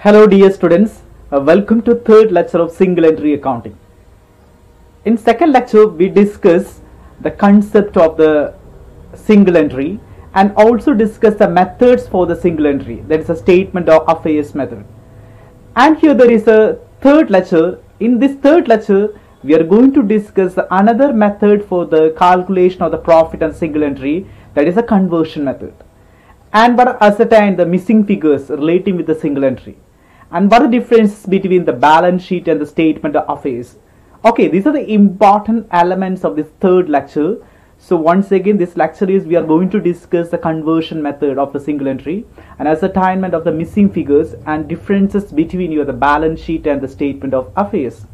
Hello dear students, uh, welcome to third lecture of single entry accounting. In second lecture we discuss the concept of the single entry and also discuss the methods for the single entry that is a statement of affairs method. And here there is a third lecture. In this third lecture we are going to discuss another method for the calculation of the profit and single entry that is a conversion method and what are ascertain the missing figures relating with the single entry and what are the differences between the balance sheet and the statement of affairs okay these are the important elements of this third lecture so once again this lecture is we are going to discuss the conversion method of the single entry and ascertainment of the missing figures and differences between your the balance sheet and the statement of affairs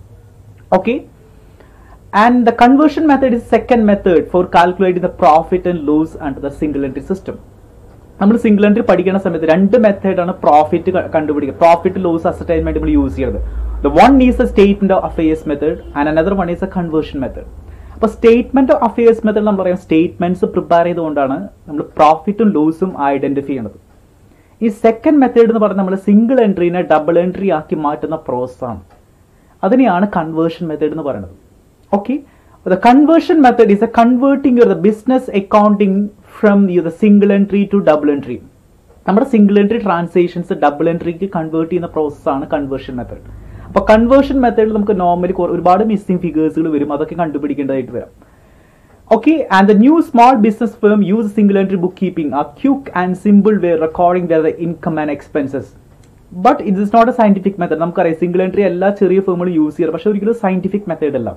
okay and the conversion method is second method for calculating the profit and loss under the single entry system നമ്മൾ single entry പഠിക്കുന്ന സമയത്ത് രണ്ട് മെത്തേഡാണ് profit കണ്ടുപിടിക്കുക profit loss അസറ്റൈൻമെന്റ് നമ്മൾ use ചെയ്യുന്നത് the one is a statement of affairs method and another one is a conversion method അപ്പോൾ statement of affairs method നമ്മൾ പറയാം സ്റ്റേറ്റ്മെന്റ്സ് പ്രിപ്പയർ ചെയ്തുകൊണ്ടാണ് നമ്മൾ പ്രോഫിറ്റും ലോസും ഐഡന്റിഫൈ ചെയ്യുന്നത് ഈ സെക്കൻഡ് മെത്തേഡ് എന്ന് പറയുന്നത് നമ്മൾ സിംഗിൾ എൻട്രീനെ ഡബിൾ എൻട്രി ആക്കി മാറ്റുന്ന പ്രോസസ്സാണ് അതിനെയാണ് കൺവേർഷൻ മെത്തേഡ് എന്ന് പറയുന്നത് okay the conversion method is a converting your the business accounting from your the single entry to double entry നമ്മുടെ സിംഗിൾ എൻട്രി ട്രാൻസാക്ഷൻസ് ഡബിൾ എൻട്രിക്ക് കൺവേർട്ട് ചെയ്യുന്ന പ്രോസസ്സാണ് കൺവേർഷൻ മെത്തേഡ് അപ്പോൾ കൺവേർഷൻ മെത്തേഡിൽ നമുക്ക് നോർമലി ഒരുപാട് മിസ്സിംഗ് ഫിഗേഴ്സുകൾ വരും അതൊക്കെ കണ്ടുപിടിക്കേണ്ടതായിട്ട് വരാം Okay, and the new small business firm use single entry bookkeeping, a quick and simple way recording their income and expenses. But ഇത് is not a scientific method നമുക്കറിയാം single entry എല്ലാ ചെറിയ ഫേമുകളും use ചെയ്യാറ് പക്ഷെ ഒരിക്കലും സയന്റിഫിക് മെത്തേഡ് അല്ല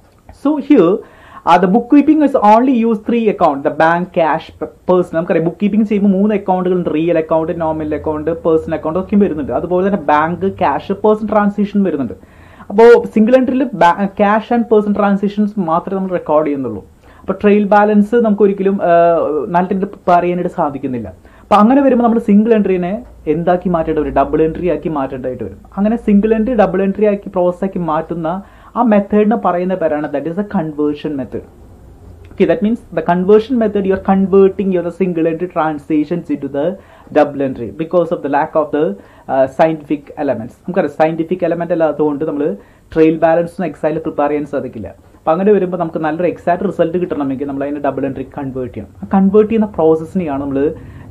So here, uh, the bookkeeping is only use three account, the bank, cash, person നമുക്കറിയാം ബുക്ക് കീപ്പിംഗ് ചെയ്യുമ്പോൾ മൂന്ന് അക്കൗണ്ടുകളുണ്ട് real account nominal account person account ഒക്കെ വരുന്നുണ്ട് അതുപോലെ തന്നെ ബാങ്ക് ക്യാഷ് പേഴ്സൺ ട്രാൻസാക്ഷൻ വരുന്നുണ്ട് അപ്പോൾ സിംഗിൾ എൻട്രിയിൽ ക്യാഷ് ആൻഡ് പേഴ്സൺ ട്രാൻസാക്ഷൻസ് മാത്രമേ നമ്മൾ റെക്കോർഡ് ചെയ്യുന്നുള്ളൂ അപ്പോൾ ട്രെയിൽ ബാലൻസ് നമുക്ക് ഒരിക്കലും നല്ല രീതിയിൽ പ്രിപ്പയർ ചെയ്യാനായിട്ട് സാധിക്കുന്നില്ല അപ്പൊ അങ്ങനെ വരുമ്പോൾ നമ്മൾ സിംഗിൾ എൻട്രീനെ എന്താക്കി മാറ്റേണ്ടി വരും ഡബിൾ എൻട്രി ആക്കി മാറ്റേണ്ടതായിട്ട് വരും അങ്ങനെ സിംഗിൾ എൻട്രി ഡബിൾ എൻട്രി ആക്കി പ്രോസസ് ആക്കി മാറ്റുന്ന ആ മെത്തേഡിനെ പറയുന്ന പേരാണ് that is a conversion method okay that means the conversion method you're converting your single entry translations into the double entry because of the lack of the uh, scientific elements നമുക്കറിയാം scientific element അല്ലാത്തതുകൊണ്ട് നമ്മൾ trail ബാലൻസും exile prepare ചെയ്യാൻ സാധിക്കില്ല അപ്പൊ അങ്ങനെ വരുമ്പോൾ നമുക്ക് നല്ലൊരു എക്സാക്ട് റിസൾട്ട് കിട്ടണമെങ്കിൽ നമ്മൾ അതിനെ ഡബിൾ എൻട്രി കൺവേർട്ട് ചെയ്യണം ആ കൺവേർട്ട് ചെയ്യുന്ന പ്രോസസ്സിനെയാണ് നമ്മൾ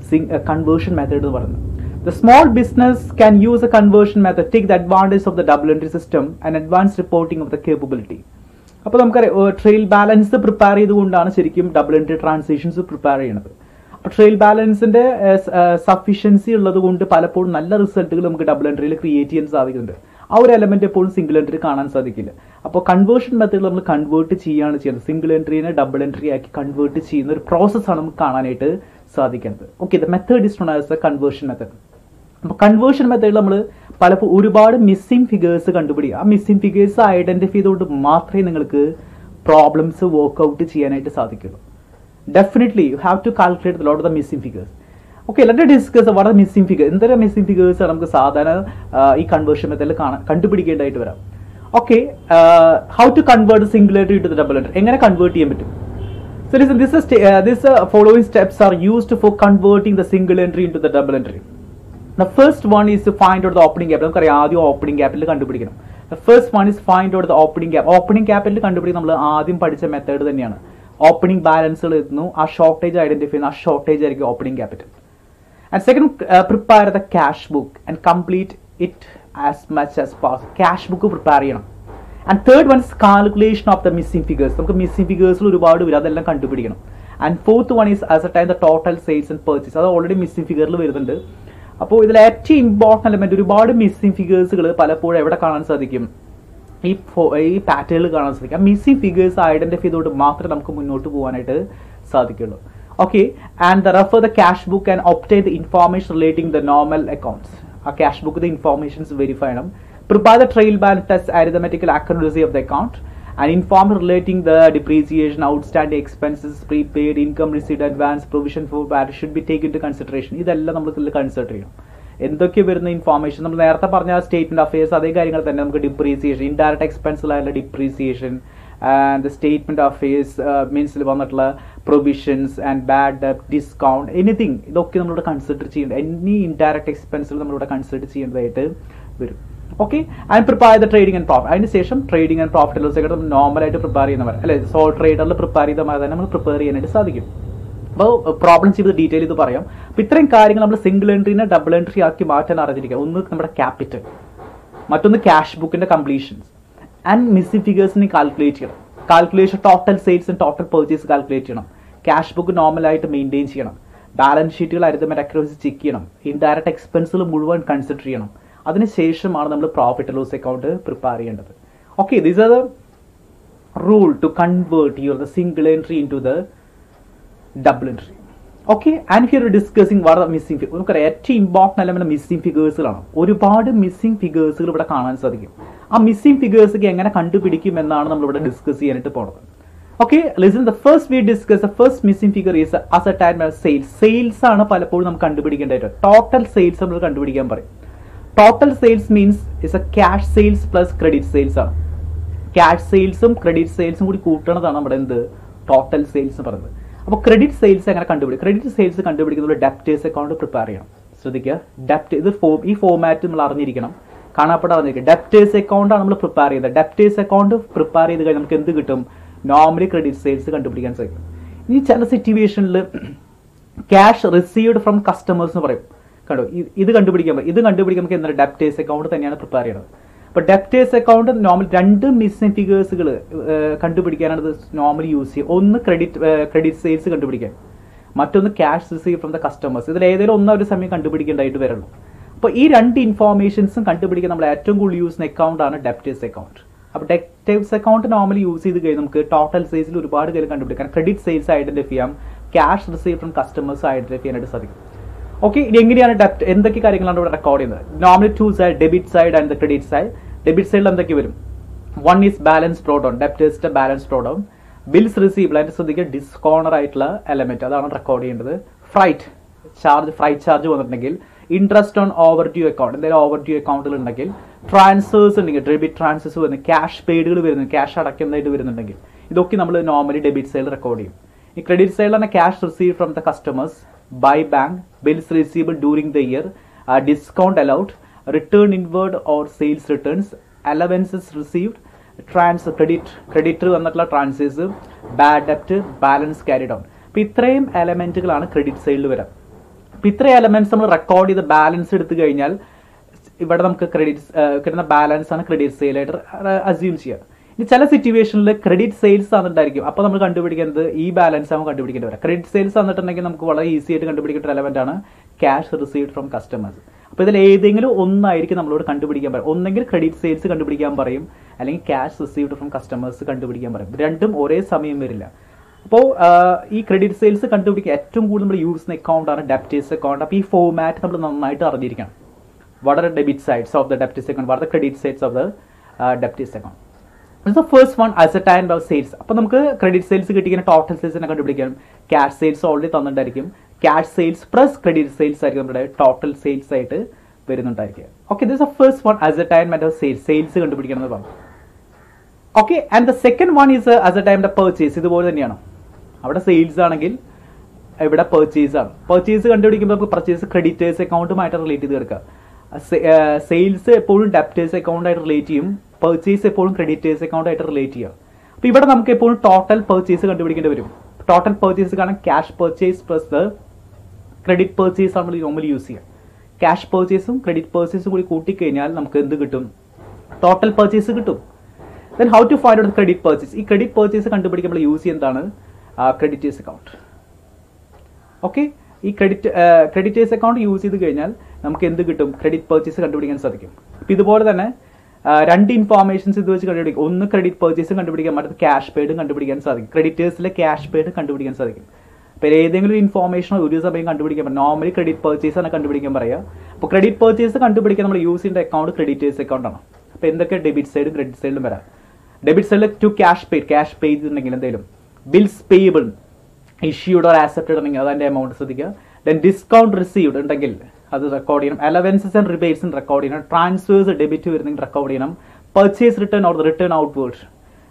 കൺവേർഷൻ മെത്തേഡ് എന്ന് പറയുന്നത് The small business can use a conversion method, take the advantage of the double entry system and advanced reporting of the capability. അപ്പോൾ നമുക്കറിയാം ട്രെയിൽ ബാലൻസ് പ്രിപ്പയർ ചെയ്തുകൊണ്ടാണ് ശരിക്കും ഡബിൾ എൻട്രി ട്രാൻസാക്ഷൻസ് പ്രിപ്പയർ ചെയ്യുന്നത് അപ്പോൾ trail ബാലൻസിന്റെ sufficiency ഉള്ളത് കൊണ്ട് പലപ്പോഴും നല്ല റിസൾട്ടുകൾ നമുക്ക് ഡബിൾ എൻട്രിയിൽ ക്രിയേറ്റ് ചെയ്യാൻ സാധിക്കുന്നുണ്ട് ആ ഒരു എലമെന്റ് എപ്പോഴും സിംഗിൾ എൻട്രി കാണാൻ സാധിക്കില്ല അപ്പോൾ കൺവേർഷൻ മെത്തേഡ് നമ്മൾ കൺവേർട്ട് ചെയ്യുകയാണ് ചെയ്യുന്നത് സിംഗിൾ എൻട്രീനെ ഡബിൾ എൻട്രി ആക്കി കൺവേർട്ട് ചെയ്യുന്ന ഒരു പ്രോസസ്സാണ് നമുക്ക് കാണാനായിട്ട് സാധിക്കുന്നത് okay the method is known as a conversion method അപ്പോൾ കൺവേർഷൻ മെത്തേഡിൽ നമ്മൾ പലപ്പോൾ ഒരുപാട് മിസ്സിംഗ് ഫിഗേഴ്സ് കണ്ടുപിടിക്കുക ആ മിസ്സിംഗ് ഫിഗേഴ്സ് ഐഡന്റിഫൈ ചെയ്തുകൊണ്ട് മാത്രമേ നിങ്ങൾക്ക് പ്രോബ്ലംസ് വർക്ക്ഔട്ട് ചെയ്യാനായിട്ട് സാധിക്കുള്ളൂ definitely you have to calculate lot of the missing figures okay let discuss വളരെ മിസ്സിംഗ് ഫിഗർ എന്തൊരു മിസ്സിംഗ് ഫിഗേഴ്സ് നമുക്ക് സാധാരണ ഈ കൺവേർഷൻ മെത്തേഡിൽ കാണാൻ കണ്ടുപിടിക്കേണ്ടതായിട്ട് വരാം okay how to convert single entry to double entry എങ്ങനെ കൺവേർട്ട് ചെയ്യാൻ പറ്റും So this, this, is, uh, this uh, following steps are used for converting the single entry into the double entry. The first one is to find out the opening capital. നമുക്കറിയാം ആദ്യം opening capital കണ്ടുപിടിക്കണം the first one is find out the opening cap opening capital കണ്ടുപിടിക്കാൻ നമ്മൾ ആദ്യം പഠിച്ച method തന്നെയാണ് opening ബാലൻസുകൾ എത്തുന്നു ആ ഷോർട്ടേജ് ഐഡന്റിഫൈ ചെയ്യുന്നു ആ ഷോർട്ടേജ് ആയിരിക്കും opening capital and second prepare the cash book and complete it as much as pass cash book prepare ചെയ്യണം and third one is calculation of the missing figures നമുക്ക് missing ഫിഗേഴ്സിൽ ഒരുപാട് വരും അതെല്ലാം കണ്ടുപിടിക്കണം and fourth one is ascertain the total sales and purchase അത് already missing ഫിഗറിൽ വരുന്നുണ്ട് അപ്പോൾ ഇതിൽ ഏറ്റവും ഇമ്പോർട്ടൻ്റ് എലമെന്റ് ഒരുപാട് മിസ്സിംഗ് ഫിഗേഴ്സുകൾ പലപ്പോഴും എവിടെ കാണാൻ സാധിക്കും ഈ ഈ പാറ്റേണിൽ കാണാൻ സാധിക്കും ആ മിസ്സിംഗ് ഫിഗേഴ്സ് ഐഡന്റിഫൈ ചെയ്തുകൊണ്ട് മാത്രമേ നമുക്ക് മുന്നോട്ട് പോകാനായിട്ട് സാധിക്കുള്ളൂ okay and the refer the cash book and obtain the information relating the normal accounts ആ cash book the informations verify ചെയ്യണം prepare the trail balance test arithmetical accuracy of the account and inform relating the depreciation outstanding expenses prepaid income received advance provision for VAT should be taken into consideration ഇതെല്ലാം നമ്മൾ ഇതിൽ consider ചെയ്യണം എന്തൊക്കെ വരുന്ന information നമ്മൾ നേരത്തെ പറഞ്ഞ statement affairs അതേ കാര്യങ്ങൾ തന്നെ നമുക്ക് ഡിപ്രീസിയേഷൻ ഇൻഡയറക്ട് എക്സ്പെൻസിലായുള്ള depreciation and statement of face മീൻസിൽ വന്നിട്ടുള്ള പ്രൊവിഷൻസ് ആൻഡ് ബാഡ് ഡെപ്റ്റ് ഡിസ്കൗണ്ട് എനിത്തിങ് ഇതൊക്കെ നമ്മളിവിടെ കൺസിഡർ ചെയ്യേണ്ടത് എനി ഇൻഡയറക്റ്റ് എക്സ്പെൻസിൽ നമ്മളിവിടെ കൺസിഡർ ചെയ്യേണ്ടതായിട്ട് വരും okay and prepare the trading and profit അതിന് ശേഷം ട്രേഡിംഗ് ആൻഡ് പ്രോഫിറ്റ് ലോസ് ഒക്കെ നമ്മൾ നോർമലായിട്ട് പ്രിപ്പയർ ചെയ്യുന്നവർ അല്ലെ സോ ട്രേഡറിൽ പ്രിപ്പയർ ചെയ്ത മാതിരി തന്നെ നമ്മൾ പ്രിപ്പയർ ചെയ്യാനായിട്ട് സാധിക്കും അപ്പോൾ പ്രോബ്ലം ചെയ്ത് ഡീറ്റെയിൽ ഇത് പറയാം അപ്പോൾ ഇത്രയും കാര്യങ്ങൾ നമ്മൾ സിംഗിൾ എൻട്രീനെ ഡബിൾ എൻട്രി ആക്കി മാറ്റാൻ അറിഞ്ഞിരിക്കുക ഒന്ന് നമ്മുടെ ക്യാപിറ്റൽ മറ്റൊന്ന് ക്യാഷ് ബുക്കിന്റെ കംപ്ലീഷൻസ് ആൻഡ് മിസ്സിംഗ് ഫിഗേഴ്സിനെ കാൽക്കുലേറ്റ് ചെയ്യണം calculation total sales total purchase calculate ചെയ്യണം ക്യാഷ് ബുക്ക് നോർമലായിട്ട് മെയിൻറ്റെയിൻ ചെയ്യണം ബാലൻസ് ഷീറ്റുകൾ അരിതമെന്റ് അക്രോസ് ചെക്ക് ചെയ്യണം ഇൻഡയറക്റ്റ് എക്സ്പെൻസുകൾ മുഴുവൻ കൺസിഡർ ചെയ്യണം അതിനുശേഷമാണ് നമ്മൾ പ്രോഫിറ്റ് ലോസ് അക്കൗണ്ട് പ്രിപ്പയർ ചെയ്യേണ്ടത് okay this are the rule to convert your the single entry into the double entry okay and here discussing what missing figure നമുക്കറിയാം ഏറ്റവും important element missing ഫിഗേഴ്സുകളാണ് ഒരുപാട് missing ഫിഗേഴ്സുകൾ ഇവിടെ കാണാൻ സാധിക്കും ആ missing figures എങ്ങനെ കണ്ടുപിടിക്കും എന്നാണ് നമ്മൾ ഇവിടെ ഡിസ്കസ് ചെയ്യാനായിട്ട് പോണത് okay listen the first we discuss the first missing figure is ascertain sales sales ആണ് പലപ്പോഴും നമുക്ക് കണ്ടുപിടിക്കേണ്ടതായിട്ട് ടോട്ടൽ സെയിൽസ് നമ്മൾ കണ്ടുപിടിക്കാൻ പറയും total sales means is a cash sales plus credit sales ആണ് ക്യാഷ് സെയിൽസും ക്രെഡിറ്റ് സെയിൽസും കൂടി കൂട്ടണതാണ് നമ്മുടെ എന്ത് ടോട്ടൽ സെയിൽസ് പറയുന്നത് അപ്പോൾ ക്രെഡിറ്റ് സെയിൽസ് എങ്ങനെ കണ്ടുപിടിക്കും ക്രെഡിറ്റ് സെയിൽസ് കണ്ടുപിടിക്കുന്നത് ഡെപ്റ്റേഴ്സ് അക്കൗണ്ട് പ്രിപ്പയർ ചെയ്യണം ശ്രദ്ധിക്കുക ഡെപ്റ്റ് ഇത് ഫോം ഈ ഫോമാറ്റ് നമ്മൾ അറിഞ്ഞിരിക്കണം കാണാപ്പെടാൻ അറിഞ്ഞിരിക്കും ഡെപ്റ്റേഴ്സ് അക്കൗണ്ട് ആണ് നമ്മൾ പ്രിപ്പയർ ചെയ്തത് ഡെപ്റ്റേഴ്സ് അക്കൗണ്ട് പ്രിപ്പയർ ചെയ്ത് കഴിഞ്ഞാൽ നമുക്ക് എന്ത് കിട്ടും നോർമലി ക്രെഡിറ്റ് സെയിൽസ് കണ്ടുപിടിക്കാൻ സാധിക്കും ഇനി ചില സിറ്റുവേഷനിൽ ക്യാഷ് റിസീവ്ഡ് ഫ്രം കസ്റ്റമേഴ്സ് എന്ന് പറയും കണ്ടോ ഇ- ഇത് കണ്ടുപിടിക്കാൻ പറ്റും ഇത് കണ്ടുപിടിക്കാൻ നമുക്ക് എന്താണ് ഡെപ്റ്റേഴ്സ് അക്കൗണ്ട് തന്നെയാണ് പ്രിപ്പയർ ചെയ്യുന്നത് അപ്പൊ ഡെപ്റ്റേഴ്സ് അക്കൗണ്ട് നോർമൽ രണ്ട് മിസ്സിംഗ് ഫിഗേഴ്സുകൾ കണ്ടുപിടിക്കാനാണ് ഇത് നോർമലി യൂസ് ചെയ്യുക ഒന്ന് ക്രെഡിറ്റ് ക്രെഡിറ്റ് സെയിൽസ് കണ്ടുപിടിക്കാൻ മറ്റൊന്ന് cash receive from the customers ഇതിൽ ഏതെങ്കിലും ഒന്നോ ഒരു സമയം കണ്ടുപിടിക്കേണ്ടതായിട്ട് വരുള്ളൂ അപ്പോൾ ഈ രണ്ട് ഇൻഫോർമേഷൻസും കണ്ടുപിടിക്കാൻ നമ്മൾ ഏറ്റവും കൂടുതൽ യൂസ് ചെയ്യുന്ന അക്കൗണ്ട് ആണ് ഡെപ്റ്റേഴ്സ് അക്കൗണ്ട് അപ്പോൾ ഡെപ്റ്റേഴ്സ് അക്കൗണ്ട് നോർമലി യൂസ് ചെയ്ത് കഴിഞ്ഞാൽ നമുക്ക് ടോട്ടൽ സെയിൽസിൽ ഒരുപാട് കാര്യം കണ്ടുപിടിക്കാം ക്രെഡിറ്റ് സെയിൽസ് ഐഡന്റിഫൈ ചെയ്യാം cash receive from customers identify ചെയ്യാനായിട്ട് സാധിക്കും ഓക്കെ ഇനി എങ്ങനെയാണ് ഡെപ്റ്റ് എന്തൊക്കെ കാര്യങ്ങളാണ് ഇവിടെ റെക്കോർഡ് ചെയ്യുന്നത് normally two side debit side and the credit side debit സൈഡിൽ എന്തൊക്കെ വരും one is balance brought down ഡെപ്റ്റേഴ്സിന്റെ balance brought down bills receive അതിന്റെ ശ്രദ്ധിക്കുക ഡിസ്കോണർ ആയിട്ടുള്ള എലമെന്റ് അതാണ് റെക്കോർഡ് ചെയ്യേണ്ടത് ഫ്രൈറ്റ് ചാർജ് ഫ്രൈറ്റ് ചാർജ് വന്നിട്ടുണ്ടെങ്കിൽ interest on overdue account എന്തെങ്കിലും ഓവർ ഡ്യൂ അക്കൗണ്ടുകൾ ഉണ്ടെങ്കിൽ ട്രാൻസ്ഫേഴ്സ് ഉണ്ടെങ്കിൽ ഡെബിറ്റ് ട്രാൻസ്ഫേഴ്സ് വരുന്നത് ക്യാഷ് പെയ്ഡുകൾ വരുന്നത് ക്യാഷ് അടയ്ക്കുന്നതായിട്ട് വരുന്നുണ്ടെങ്കിൽ ഇതൊക്കെ നമ്മൾ നോർമലി ഡെബിറ്റ് സൈഡിൽ റെക്കോർഡ് ചെയ്യും ഈ ക്രെഡിറ്റ് സൈഡിൽ തന്നെ cash receive from the customers by bank bills receivable during the year discount allowed return inward or sales returns allowances received trans credit creditor വന്നിട്ടുള്ള ട്രാൻസേഴ്സ് ബാഡ് ഡെപ്റ്റ് ബാലൻസ് ക്യാരി ഡൗൺ അപ്പൊ ഇത്രയും എലമെന്റുകളാണ് credit സൈഡിൽ വരാം അപ്പൊ ഇത്രയും എലമെന്റ്സ് നമ്മൾ record ചെയ്ത് ബാലൻസ് എടുത്തു കഴിഞ്ഞാൽ ഇവിടെ നമുക്ക് ക്രെഡിറ്റ് കിട്ടുന്ന ബാലൻസ് ആണ് ക്രെഡിറ്റ് സെയിലായിട്ട് അസ്യൂം ചെയ്യുക ഇനി ചില സിറ്റുവേഷനിൽ ക്രെഡിറ്റ് സെയിൽസ് തന്നിട്ടായിരിക്കും അപ്പോൾ നമ്മൾ കണ്ടുപിടിക്കുന്നത് ഈ ബാലൻസ് ആകുമ്പോൾ കണ്ടുപിടിക്കേണ്ടി വരാം ക്രെഡിറ്റ് സെയിൽസ് തന്നിട്ടുണ്ടെങ്കിൽ നമുക്ക് വളരെ ഈസി ആയിട്ട് കണ്ടുപിടിക്കേണ്ട എലമെന്റ് ആണ് ക്യാഷ് റിസീവ്ഡ് ഫ്രം കസ്റ്റമേഴ്സ് അപ്പോൾ ഇതിൽ ഏതെങ്കിലും ഒന്നായിരിക്കും നമ്മളോട് കണ്ടുപിടിക്കാൻ പറയും ഒന്നെങ്കിൽ ക്രെഡിറ്റ് സെയിൽസ് കണ്ടുപിടിക്കാൻ പറയും അല്ലെങ്കിൽ ക്യാഷ് റിസീവ്ഡ് ഫ്രം കസ്റ്റമേഴ്സ് കണ്ടുപിടിക്കാൻ പറയും രണ്ടും ഒരേ സമയം വരില്ല അപ്പോൾ ഈ ക്രെഡിറ്റ് സെയിൽസ് കണ്ടുപിടിക്കാൻ ഏറ്റവും കൂടുതൽ നമ്മൾ യൂസ് ചെയ്യുന്ന അക്കൗണ്ട് ആണ് ഡെപ്റ്റേഴ്സ് അക്കൗണ്ട് അപ്പോൾ ഈ ഫോമാറ്റ് നമ്മൾ നന്നായിട്ട് അറിഞ്ഞിരിക്കണം what are the debit sides of the debtors account what are the credit sides of the uh, debtors account This is the first one ascertain by sales അപ്പോൾ നമുക്ക് credit sales കിട്ടിക്കുന്ന total സെയിൽസിനെ കണ്ടുപിടിക്കാം cash sales already തന്നിട്ടുണ്ടായിരിക്കും cash sales plus credit sales ആയിരിക്കും നമ്മുടെ total sales ആയിട്ട് വരുന്നുണ്ടായിരിക്കുക okay this a first one ascertain by sales sales കണ്ടുപിടിക്കണം എന്ന് പറഞ്ഞു okay and the second one is ascertain the purchase ഇതുപോലെ തന്നെയാണ് അവിടെ സെയിൽസ് ആണെങ്കിൽ ഇവിടെ പർച്ചേസ് ആണ് പർച്ചേസ് കണ്ടുപിടിക്കുമ്പോൾ നമുക്ക് പർച്ചേസ് ക്രെഡിറ്റേഴ്സ് അക്കൗണ്ടുമായിട്ട് റിലേറ്റ് ചെയ്ത് കിടക്കുക സെയിൽസ് എപ്പോഴും ഡെപ്റ്റേഴ്സ് അക്കൗണ്ട് ആയിട്ട് റിലേറ്റ് ചെയ്യും പർച്ചേസ് എപ്പോഴും ക്രെഡിറ്റേഴ്സ് അക്കൗണ്ട് ആയിട്ട് റിലേറ്റ് ചെയ്യാം അപ്പോൾ ഇവിടെ നമുക്ക് എപ്പോഴും ടോട്ടൽ പർച്ചേസ് കണ്ടുപിടിക്കേണ്ടി വരും ടോട്ടൽ പർച്ചേസ് കാരണം cash purchase plus the credit purchase ആണ് നമ്മൾ നോർമലി യൂസ് ചെയ്യുക ക്യാഷ് പർച്ചേസും ക്രെഡിറ്റ് പർച്ചേസും കൂടി കൂട്ടിക്കഴിഞ്ഞാൽ നമുക്ക് എന്ത് കിട്ടും ടോട്ടൽ പർച്ചേസ് കിട്ടും then how to find out credit purchase ഈ ക്രെഡിറ്റ് പർച്ചേസ് കണ്ടുപിടിക്കുമ്പോൾ യൂസ് ചെയ്യുന്നതാണ് ക്രെഡിറ്റേഴ്സ് അക്കൗണ്ട് ഓക്കെ ഈ ക്രെഡിറ്റ് ക്രെഡിറ്റേഴ്സ് അക്കൗണ്ട് യൂസ് ചെയ്ത് കഴിഞ്ഞാൽ നമുക്ക് എന്ത് കിട്ടും ക്രെഡിറ്റ് പർച്ചേസ് കണ്ടുപിടിക്കാൻ സാധിക്കും അപ്പം ഇതുപോലെ തന്നെ ആ, രണ്ട് ഇൻഫോർമേഷൻസ് ഇത് വെച്ച് കണ്ടുപിടിക്കും ഒന്ന് ക്രെഡിറ്റ് പർച്ചേസും കണ്ടുപിടിക്കാൻ മറ്റത് ക്യാഷ് പെയ്ഡും കണ്ടുപിടിക്കാൻ സാധിക്കും ക്രെഡിറ്റേഴ്സിലെ ക്യാഷ് പെയ്ഡ് കണ്ടുപിടിക്കാൻ സാധിക്കും അപ്പോൾ ഏതെങ്കിലും ഒരു ഇൻഫോർമേഷൻ ഒരു സമയം കണ്ടുപിടിക്കാൻ പറ്റും നോർമലി ക്രെഡിറ്റ് പർച്ചേസ് ആണ് കണ്ടുപിടിക്കാൻ പറയുക അപ്പോൾ ക്രെഡിറ്റ് പർച്ചേസ് കണ്ടുപിടിക്കാൻ നമ്മൾ യൂസ് ചെയ്യുന്ന അക്കൗണ്ട് ക്രെഡിറ്റേഴ്സ് അക്കൗണ്ട് ആണ് അപ്പോൾ എന്തൊക്കെ ഡെബിറ്റ് സൈഡും ക്രെഡിറ്റ് സൈഡിലും വരാം ഡെബിറ്റ് സൈഡിൽ to cash paid cash pay ചെയ്തിട്ടുണ്ടെങ്കിൽ എന്തെങ്കിലും bills payable issued or accepted ഉണ്ടെങ്കിൽ അതിന്റെ എമൗണ്ട് ശ്രദ്ധിക്കുക ദെൻ ഡിസ്കൗണ്ട് റിസീവ്ഡ് ഉണ്ടെങ്കിൽ അത് റെക്കോർഡ് ചെയ്യണം അലവൻസസ് ആൻഡ് റിബേറ്റ്സും റെക്കോർഡ് ചെയ്യണം ട്രാൻസ്ഫേഴ്സ് ഡെബിറ്റ് വരുന്നെങ്കിൽ റെക്കോർഡ് ചെയ്യണം purchase return or return outward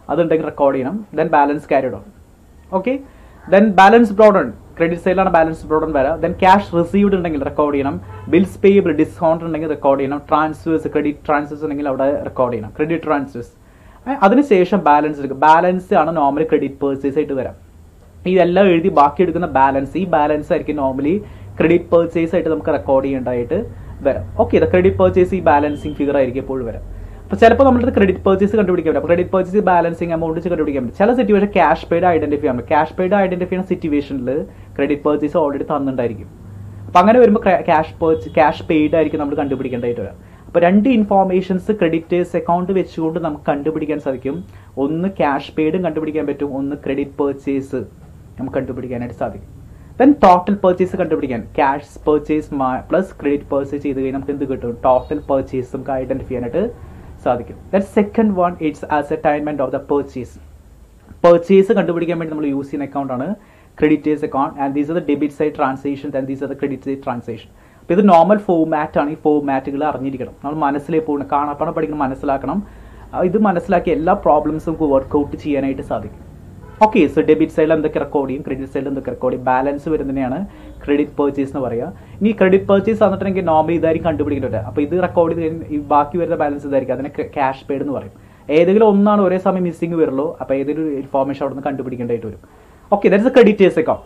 അതുണ്ടെങ്കിൽ റെക്കോർഡ് ചെയ്യണം then balance carried on okay then balance brought down credit സൈഡിലാണ് ബാലൻസ് ബ്രോഡൺ വരാം ദെൻ ക്യാഷ് റിസീവ്ഡ് ഉണ്ടെങ്കിൽ റെക്കോർഡ് ചെയ്യണം ബിൽസ് പേയബിൾ ഡിസ്കൗണ്ട് ഉണ്ടെങ്കിൽ റെക്കോർഡ് ചെയ്യണം ട്രാൻസ്ഫേഴ്സ് ക്രെഡിറ്റ് ട്രാൻസ്ഫേഴ്സ് ഉണ്ടെങ്കിൽ അവിടെ റെക്കോർഡ് ചെയ്യണം ക്രെഡിറ്റ് ട്രാൻസ്ഫേഴ്സ് അതിനുശേഷം ബാലൻസ് എടുക്കുക ബാലൻസ് ആണ് നോർമലി ക്രെഡിറ്റ് പേഴ്സേസ് ആയിട്ട് വരാം ഇതെല്ലാം എഴുതി ബാക്കി എടുക്കുന്ന ബാലൻസ് ഈ ബാലൻസ് ആയിരിക്കും നോർമലി ക്രെഡിറ്റ് പേർച്ചേസ് ആയിട്ട് നമുക്ക് റെക്കോർഡ് ചെയ്യേണ്ടതായിട്ട് വരാം ഓക്കെ ഇത് ക്രെഡിറ്റ് പേർച്ചേസ് ഈ ബാലൻസിങ് ഫിഗർ ആയിരിക്കും എപ്പോഴും വരാം അപ്പോൾ ചിലപ്പോൾ നമ്മുടെ ക്രെഡിറ്റ് പേർച്ചേസ് കണ്ടുപിടിക്കാൻ പറ്റും ക്രെഡിറ്റ് പേർച്ചേസ് ബാലൻസിങ് എമൗണ്ട് വെച്ച് കണ്ടുപിടിക്കാൻ പറ്റും ചില സിറ്റുവേഷൻ ക്യാഷ് പെയ്ഡ് ഐഡന്റിഫൈ ചെയ്യാൻ പറ്റും ക്യാഷ് പെയ്ഡ് ഐഡന്റിഫൈ ചെയ്യുന്ന സിറ്റുവേഷനിൽ ക്രെഡിറ്റ് പേർച്ചേസ് ഓൾറെഡി തന്നിട്ടുണ്ടായിരിക്കും അപ്പോൾ അങ്ങനെ വരുമ്പോൾ ക്യാഷ് പേർച്ച് ക്യാഷ് പെയ്ഡ് ആയിരിക്കും നമ്മൾ കണ്ടുപിടിക്കേണ്ടതായിട്ട് വരാം അപ്പോൾ രണ്ട് ഇൻഫോർമേഷൻസ് ക്രെഡിറ്റേഴ്സ് അക്കൗണ്ട് വെച്ചുകൊണ്ട് നമുക്ക് കണ്ടുപിടിക്കാൻ സാധിക്കും ഒന്ന് ക്യാഷ് പെയ്ഡും കണ്ടുപിടിക്കാൻ പറ്റും ഒന്ന് ക്രെഡിറ്റ് പേർച്ചേസ് നമുക്ക് കണ്ടുപിടിക്കാനായിട്ട് സാധിക്കും ദെൻ ടോട്ടൽ പർച്ചേസ് കണ്ടുപിടിക്കാൻ cash purchase plus credit purchase ചെയ്ത് കഴിഞ്ഞാൽ നമുക്ക് എന്ത് കിട്ടും ടോട്ടൽ പർച്ചേസ് നമുക്ക് ഐഡന്റിഫൈ ചെയ്യാനായിട്ട് സാധിക്കും then second one it's ascertainment of the purchase purchase കണ്ടുപിടിക്കാൻ വേണ്ടി നമ്മൾ യൂസ് ചെയ്യുന്ന അക്കൗണ്ട് ആണ് creditors account and these are the debit side transaction and these are the credit side transaction അപ്പോൾ ഇത് നോർമൽ ഫോമാറ്റ് ആണ് ഈ ഫോമാറ്റുകൾ അറിഞ്ഞിരിക്കണം നമ്മൾ മനസ്സിലേ പോകണം കാണാപ്പാടം പഠിക്കണം മനസ്സിലാക്കണം ഇത് മനസ്സിലാക്കി എല്ലാ പ്രോബ്ലംസും നമുക്ക് വർക്ക്ഔട്ട് ചെയ്യാനായിട്ട് സാധിക്കും ഓക്കെ സോ ഡെബിറ്റ് സൈഡിൽ എന്തൊക്കെ റെക്കോർഡ് ചെയ്യും ക്രെഡിറ്റ് സൈഡിൽ എന്തൊക്കെ റെക്കോർഡ് ചെയ്യും ബാലൻസ് വരുന്നതിനെയാണ് ക്രെഡിറ്റ് പർച്ചേസ് എന്ന് പറയുക ഇനി ക്രെഡിറ്റ് പർച്ചേസ് വന്നിട്ടുണ്ടെങ്കിൽ നോർമലി ഇതായിരിക്കും കണ്ടുപിടിക്കേണ്ടത് അപ്പോൾ ഇത് റെക്കോർഡ് ചെയ്ത് കഴിഞ്ഞ് ഈ ബാക്കി വരുന്ന ബാലൻസ് ഇതായിരിക്കും അതിനെ ക്യാഷ് പെയ്ഡ് എന്ന് പറയും ഏതെങ്കിലും ഒന്നാണ് ഒരേ സമയം മിസ്സിംഗ് വരുള്ളൂ അപ്പോൾ ഏതെങ്കിലും ഇൻഫോർമേഷൻ അവിടെ നിന്ന് കണ്ടുപിടിക്കേണ്ടതായിട്ട് വരും okay that's a creditors account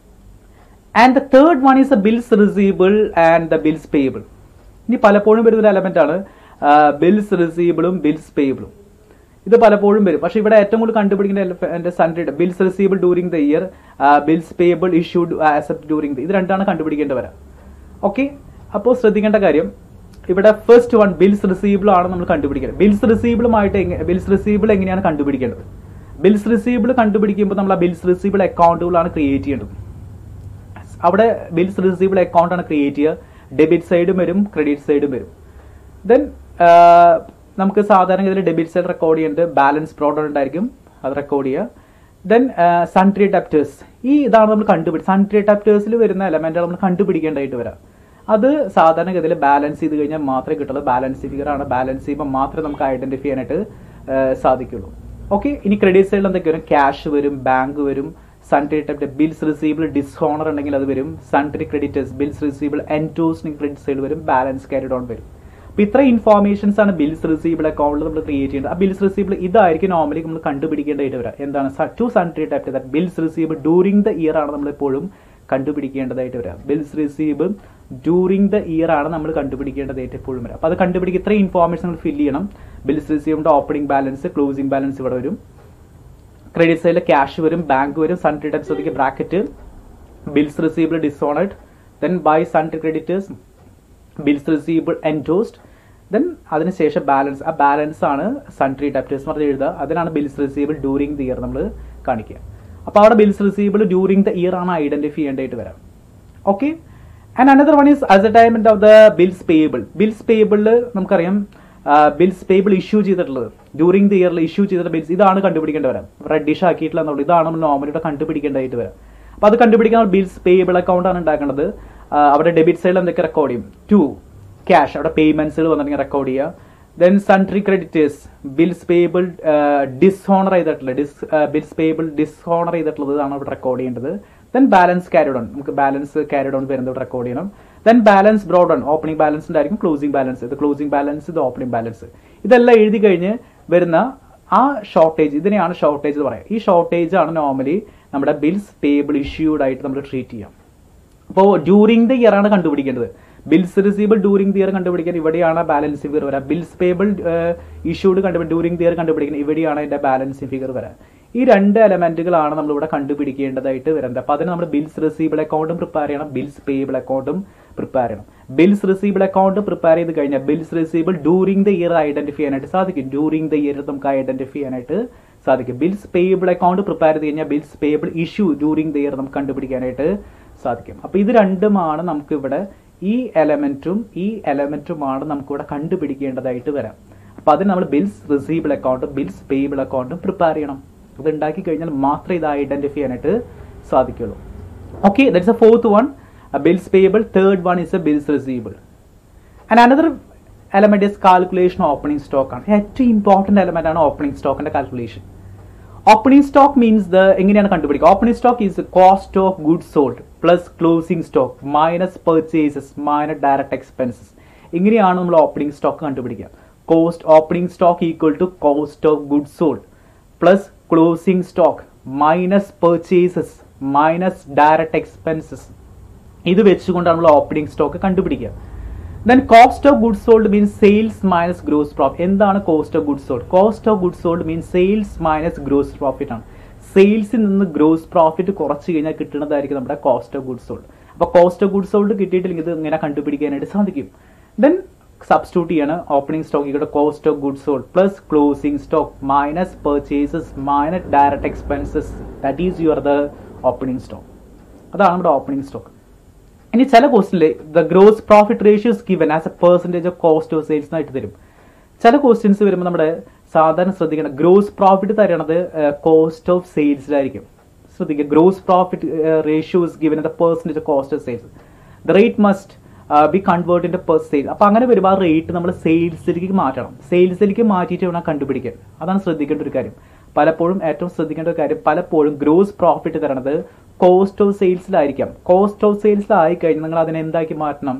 and the third one is the bills receivable and the bills payable ഇനി പലപ്പോഴും വരുന്ന ഒരു എലമെന്റ് ആണ് ബിൽസ് റിസീവബിളും ബിൽസ് പേയബിളും ഇത് പലപ്പോഴും വരും പക്ഷെ ഇവിടെ ഏറ്റവും കൂടുതൽ കണ്ടുപിടിക്കുന്ന sundry bills receivable during the year bills payable issued accept during ഇത് രണ്ടാണ് കണ്ടുപിടിക്കേണ്ടി വരാം ഓക്കെ അപ്പോൾ ശ്രദ്ധിക്കേണ്ട കാര്യം ഇവിടെ ഫസ്റ്റ് വൺ ബിൽസ് റിസീവബിൾ ആണ് നമ്മൾ കണ്ടുപിടിക്കുന്നത് ബിൽസ് റിസീവബിളുമായിട്ട് ബിൽസ് റിസീവബിൾ എങ്ങനെയാണ് കണ്ടുപിടിക്കേണ്ടത് ബിൽസ് റിസീവബിൾ കണ്ടുപിടിക്കുമ്പോൾ നമ്മൾ ആ ബിൽസ് റിസീവബിൾ അക്കൗണ്ടുകളാണ് ക്രിയേറ്റ് ചെയ്യേണ്ടത് അവിടെ ബിൽസ് റിസീവബിൾ അക്കൗണ്ട് ആണ് ക്രിയേറ്റ് ചെയ്യുക ഡെബിറ്റ് സൈഡും വരും ക്രെഡിറ്റ് സൈഡും വരും ദെൻ നമുക്ക് സാധാരണ ഇതിൽ ഡെബിറ്റ് സൈഡ് റെക്കോർഡ് ചെയ്യുന്നുണ്ട് ബാലൻസ് പ്രോഡക്റ്റ് ഉണ്ടായിരിക്കും അത് റെക്കോർഡ് ചെയ്യുക ദെൻ സൺട്രി ഡെപ്റ്റേഴ്സ് ഈ ഇതാണ് നമ്മൾ കണ്ടുപിടി സൺട്രി ഡെപ്റ്റേഴ്സിൽ വരുന്ന എലമെന്റുകൾ നമ്മൾ കണ്ടുപിടിക്കേണ്ടതായിട്ട് വരാം അത് സാധാരണഗതിയിൽ ബാലൻസ് ചെയ്ത് കഴിഞ്ഞാൽ മാത്രമേ കിട്ടുള്ളൂ ബാലൻസ് ഫിഗർ ആണ് ബാലൻസ് ചെയ്യുമ്പോൾ മാത്രമേ നമുക്ക് ഐഡന്റിഫൈ ചെയ്യാനായിട്ട് സാധിക്കുള്ളൂ ഓക്കെ ഇനി ക്രെഡിറ്റ് സൈഡിൽ എന്തൊക്കെ വരും ക്യാഷ് വരും ബാങ്ക് വരും സൺട്രി ഡെപ്റ്റ് ബിൽസ് റിസീവബിൾ ഡിസ്ഹോണർ ഉണ്ടെങ്കിൽ അത് വരും sundry creditors bills receivable endorsed credit side വരും ബാലൻസ് ക്യാരിഡ് ഓൺ വരും അപ്പോൾ ഇത്ര ഇൻഫോർമേഷൻസ് ആണ് ബിൽസ് റിസീവബിൾ അക്കൗണ്ടിൽ നമ്മൾ ക്രിയേറ്റ് ചെയ്യേണ്ടത് ആ ബിൽസ് റിസീവബിൾ ഇതായിരിക്കും നോർമലി നമ്മൾ കണ്ടുപിടിക്കേണ്ടതായിട്ട് വരാം എന്താണ് two sundry type that bills receivable during the year ആണ് നമ്മൾ എപ്പോഴും കണ്ടുപിടിക്കേണ്ടതായിട്ട് വരാം bills receive during the year ആണ് നമ്മൾ കണ്ടുപിടിക്കേണ്ടതായിട്ട് എപ്പോഴും വരാം അപ്പോൾ അത് കണ്ടുപിടിക്കുക ഇത്ര ഇൻഫോർമേഷൻ നമ്മൾ ഫില്ല് ചെയ്യണം ബിൽസ് റിസീവിന്റെ ഓപ്പണിംഗ് ബാലൻസ് ക്ലോസിംഗ് ബാലൻസ് ഇവിടെ വരും ക്രെഡിറ്റ് സൈഡിൽ ക്യാഷ് വരും ബാങ്ക് വരും sundry types bracket bills receivable dishonoured then by sundry creditors bills receivable endorsed then അതിനുശേഷം ബാലൻസ് ആ ബാലൻസ് ആണ് സൺട്രി ഡെപ്റ്റേഴ്സ് പറഞ്ഞ് എഴുതുക അതിനാണ് bills receivable during the year നമ്മൾ കാണിക്കുക അപ്പോൾ അവിടെ bills receivable during the year ആണ് ഐഡന്റിഫൈ ചെയ്യേണ്ടതായിട്ട് വരാം okay and another one is as attainment of the bills payable bills പേയബിളിൽ നമുക്കറിയാം ബിൽസ് പേയബിൾ ഇഷ്യൂ ചെയ്തിട്ടുള്ളത് ഡ്യൂറിംഗ് ദി ഇയറിൽ ഇഷ്യൂ ചെയ്തിട്ടുള്ള ബിൽസ് ഇതാണ് കണ്ടുപിടിക്കേണ്ടി വരാം റെഡിഷ് ആക്കിയിട്ടുള്ള എന്നുള്ളത് ഇതാണ് നമ്മൾ നോർമലിയുടെ കണ്ടുപിടിക്കേണ്ടതായിട്ട് വരാം അപ്പോൾ അത് കണ്ടുപിടിക്കാൻ ബിൽസ് പേയബിൾ അക്കൗണ്ട് ആണ് ഉണ്ടാക്കേണ്ടത് അവിടെ ഡെബിറ്റ് സൈഡിൽ എന്തൊക്കെ റെക്കോർഡ് ചെയ്യും ടു ക്യാഷ് അവിടെ പേയ്മെന്റ്സുകൾ വന്നിട്ടുണ്ടെങ്കിൽ റെക്കോർഡ് ചെയ്യുക then sundry creditors bills payable dishonour ചെയ്തിട്ടുള്ളത് ഡിസ് ബിൽസ് പേയബിൾ ഡിസ്ഹോണർ ചെയ്തിട്ടുള്ളതാണ് അവിടെ റെക്കോർഡ് ചെയ്യേണ്ടത് ദെൻ ബാലൻസ് ക്യാരിഡ് ഓൺ നമുക്ക് ബാലൻസ് ക്യാരിഡ് ഓൺ വരുന്നത് റെക്കോർഡ് ചെയ്യണം then balance brought on opening balance ഉണ്ടായിരിക്കും ക്ലോസിംഗ് ബാലൻസ് ഇത് ക്ലോസിംഗ് ബാലൻസ് ഇത് ഓപ്പണിംഗ് ബാലൻസ് ഇതെല്ലാം എഴുതി കഴിഞ്ഞ് വരുന്ന ആ ഷോർട്ടേജ് ഇതിനെയാണ് ഷോർട്ടേജ് എന്ന് പറയുക ഈ ഷോർട്ടേജ് ആണ് നോർമലി നമ്മുടെ ബിൽസ് പേയബിൾ ഇഷ്യൂഡ് ആയിട്ട് നമ്മൾ ട്രീറ്റ് ചെയ്യാം അപ്പോൾ ഡ്യൂറിംഗ് ദ ഇയർ ആണ് കണ്ടുപിടിക്കേണ്ടത് bills receivable during the year കണ്ടുപിടിക്കാൻ ഇവിടെയാണ് ബാലൻസിംഗ് ഫിഗർ വരാം ബിൽസ് പേബിൾ ഇഷ്യൂഡ് കണ്ടുപിടി ഡ്യൂറിംഗ് ദി ഇയർ കണ്ടുപിടിക്കുന്നത് ഇവിടെയാണ് അതിന്റെ ബാലൻസിംഗ് ഫിഗർ വരാം ഈ രണ്ട് എലമെന്റുകളാണ് നമ്മൾ ഇവിടെ കണ്ടുപിടിക്കേണ്ടതായിട്ട് വരുന്നത് അപ്പോൾ അതിന് നമ്മൾ ബിൽസ് റിസീബിൾ അക്കൗണ്ടും പ്രിപ്പയർ ചെയ്യണം ബിൽസ് പേബിൾ അക്കൗണ്ടും പ്രിപ്പയർ ചെയ്യണം ബിൽസ് റിസീബിൾ അക്കൗണ്ട് പ്രിപ്പയർ ചെയ്ത് കഴിഞ്ഞാൽ bills receivable during the year identify ചെയ്യാനായിട്ട് സാധിക്കും ഡ്യൂറിംഗ് ദ ഇയർ നമുക്ക് ഐഡന്റിഫൈ ചെയ്യാനായിട്ട് സാധിക്കും ബിൽസ് പേയബിൾ അക്കൗണ്ട് പ്രിപ്പയർ ചെയ്ത് കഴിഞ്ഞാൽ bills payable issue during the year നമുക്ക് കണ്ടുപിടിക്കാനായിട്ട് സാധിക്കും അപ്പോൾ ഇത് രണ്ടുമാണ് നമുക്ക് ഇവിടെ ഈ എലമെന്റും ഈ എലമെന്റുമാണ് നമുക്കിവിടെ കണ്ടുപിടിക്കേണ്ടതായിട്ട് വരാം അപ്പോൾ അതിന് നമ്മൾ ബിൽസ് റിസീബിൾ അക്കൗണ്ടും ബിൽസ് പേയബിൾ അക്കൗണ്ടും പ്രിപ്പയർ ചെയ്യണം ഇത് ഉണ്ടാക്കി കഴിഞ്ഞാൽ മാത്രമേ ഇത് ഐഡന്റിഫൈ ചെയ്യാനായിട്ട് സാധിക്കുള്ളൂ okay that's a fourth one bills payable third one is a bills receivable and another element is calculation opening stock ആണ് ഏറ്റവും ഇമ്പോർട്ടന്റ് എലമെന്റ് ആണ് ഓപ്പണിംഗ് സ്റ്റോക്കിന്റെ calculation opening stock means the എങ്ങനെയാണ് കണ്ടുപിടിക്കുക opening stock is cost of good sold plus closing stock minus purchases minus direct expenses ഇങ്ങനെയാണ് നമ്മൾ opening stock കണ്ടുപിടിക്കുക cost opening stock equal to cost of good sold plus closing stock minus purchases minus direct expenses ഇത് വെച്ചുകൊണ്ടാണ് നമ്മൾ opening stock കണ്ടുപിടിക്കുക then cost of good sold means sales minus gross profit എന്താണ് cost of good sold cost of good sold means sales minus gross profit ആണ് സെയിൽസിൽ നിന്ന് gross profit കുറച്ച് കഴിഞ്ഞാൽ കിട്ടുന്നതായിരിക്കും നമ്മുടെ കോസ്റ്റ് ഓഫ് ഗുഡ് സോൾഡ് അപ്പോൾ കോസ്റ്റ് ഓഫ് ഗുഡ് സോൾഡ് കിട്ടിയിട്ടില്ലെങ്കിൽ ഇത് ഇങ്ങനെ കണ്ടുപിടിക്കാനായിട്ട് സാധിക്കും ദെൻ സബ്സ്റ്റിറ്റ്യൂട്ട് ചെയ്യാണ് ഓപ്പണിംഗ് സ്റ്റോക്ക് ഇവിടെ cost of good sold plus closing stock minus purchases minus direct expenses that is your the opening stock അതാണ് നമ്മുടെ ഓപ്പണിംഗ് സ്റ്റോക്ക് ഇനി ചില ക്വസ്റ്റിനിൽ the gross profit ratios given as a percentage of cost of sales ആയിട്ട് തരും ചില questions വരുമ്പോൾ നമ്മുടെ സാധാരണ ശ്രദ്ധിക്കണം ഗ്രോസ് പ്രോഫിറ്റ് തരണത് കോസ്റ്റ് ഓഫ് സെയിൽസിലായിരിക്കും ശ്രദ്ധിക്കുക gross profit ratios given the percentage of cost of sales the rate must be convert in per sale അപ്പോൾ അങ്ങനെ വരുമ്പോൾ ആ റേറ്റ് നമ്മൾ സെയിൽസിലേക്ക് മാറ്റണം സെയിൽസിലേക്ക് മാറ്റിയിട്ട് വേണം കണ്ടുപിടിക്കാൻ അതാണ് ശ്രദ്ധിക്കേണ്ട ഒരു കാര്യം പലപ്പോഴും ഏറ്റവും ശ്രദ്ധിക്കേണ്ട ഒരു കാര്യം പലപ്പോഴും ഗ്രോസ് പ്രോഫിറ്റ് തരണത് കോസ്റ്റ് ഓഫ് സെയിൽസിലായിരിക്കാം കോസ്റ്റ് ഓഫ് സെയിൽസിലായി കഴിഞ്ഞാൽ നിങ്ങൾ അതിനെ എന്താക്കി മാറ്റണം